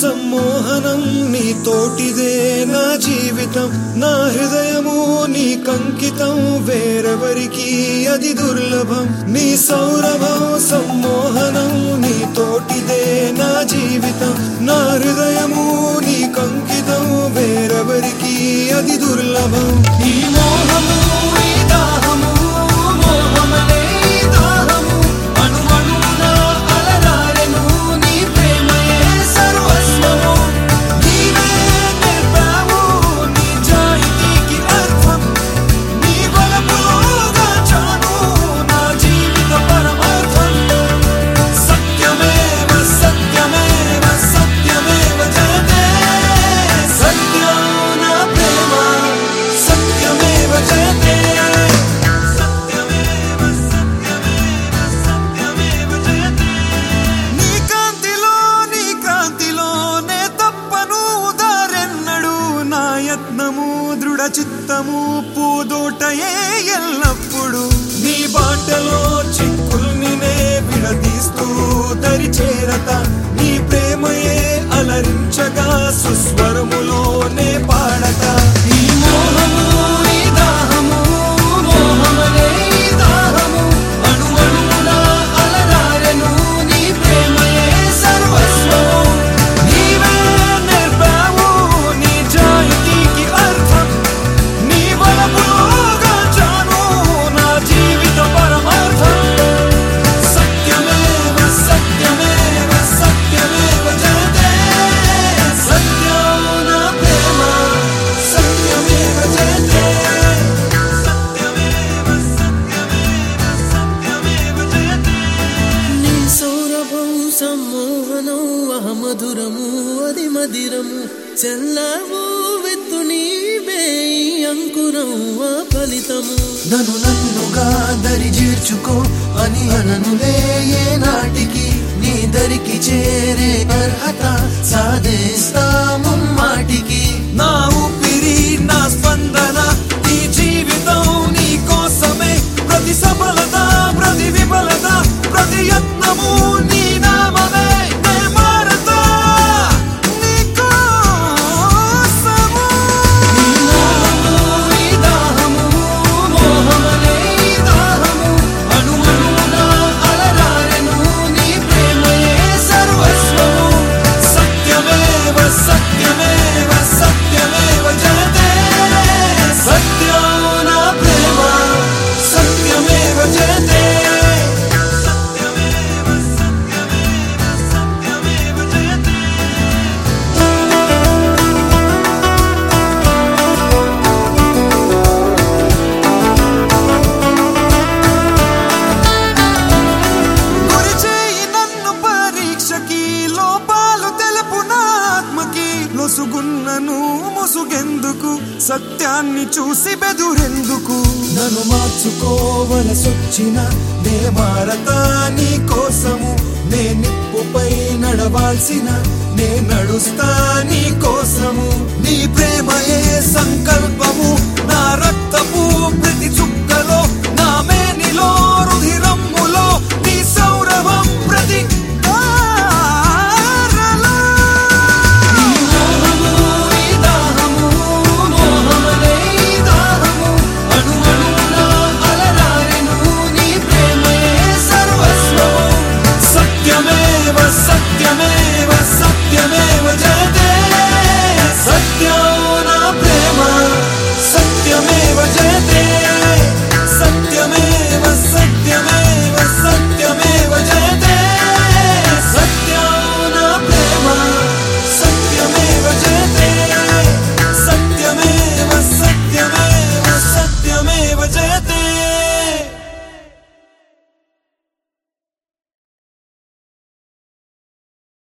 సమ్మోహనం నీ తోటిదే నా జీవితం నా హృదయము నీ కంకితం వేరెవరికి అది దుర్లభం నీ సౌరభం సమ్మోహనం నీ తోటిదే నా జీవితం నా హృదయము నీ కంకితం వేరెవరికి అది దుర్లభం ఈ మోహము ఈ దాహము మోహమనే ఈ దాహము అణువణువున అలరారెను నీ ప్రేమయే సర్వస్వము నీవే నేర్పావు నీ జాయితీకి అర్థం నీ బలముగా చాను నా జీవిత పరమార్థం సత్యమేవ సత్యమేవ సత్యమేవ జయతే సత్యం నా ప్రేమ సత్యమేవ జయతే సత్యమేవ సత్యమేవ సత్యమేవ జయతే నీ కాంతిలో నీ క్రాంతిలోనే తప్పను దారెన్నడు నా యత్నము దృఢ చిత్తము పూదోటయే ఎల్లప్పుడు నీ బాటలో చిక్కుల్ని నే విడదీస్తూ దరి చేరత నీ ప్రేమయే అలరించగా సుస్వరములోనే పాడత ఈ మోహము ఈ దాహము మోహమనే ఈ దాహము అణువణువున అలరారెను నీ ప్రేమయే సర్వస్వము నీవే నేర్పావు నీ జాయితీకి అర్థం నీ వలపుగా చాను నా జీవిత పరమార్థం సత్యమేవ సత్యమేవ సత్యమేవ జయతే సత్యం నా ప్రేమ సత్యమేవ జయతే సత్యమేవ సత్యమేవ సత్యమేవ జయతే నీ సౌరభం సమ్మోహనం అహమధురము అది మదిరము చెల్లవు విత్తు నీవే ఈ అంకురం ఆ ఫలితము నన్ను నన్నుగా దరి చేర్చుకో అని అననులే ఏ నాటికి నీ దరికి చేరే అర్హత సాధిస్తాము మాటికి నా ఊపిరి నా స్పందన ఈ జీవితం నీ కోసమే ప్రతి సఫలత ప్రతి విఫలత ప్రతి యత్నము నీ నామమే నే మారతా నీ కోసము ఈ మోహము ఈ దాహము మోహమనే ఈ దాహము అణువణువున అలరారెను నీ ప్రేమయే సర్వస్వము సత్యమేవ సత్యమేవ సత్యమేవ జయతే సత్యం నా ప్రేమ సత్యమేవ జయతే సత్యమేవ సత్యమేవ సత్యమేవ జయతే గురిచేయి నన్ను పరీక్షకి లోపాలు తెలుపు నా ఆత్మకి లొసుగున్నను ముసుగెందుకు సత్యాన్ని చూసి బెదురెందుకు నన్ను మార్చుకోవలసొచ్చిన నే మారతా నీ కోసము నే నిప్పుపై నడవాల్సిన నే నడుస్తా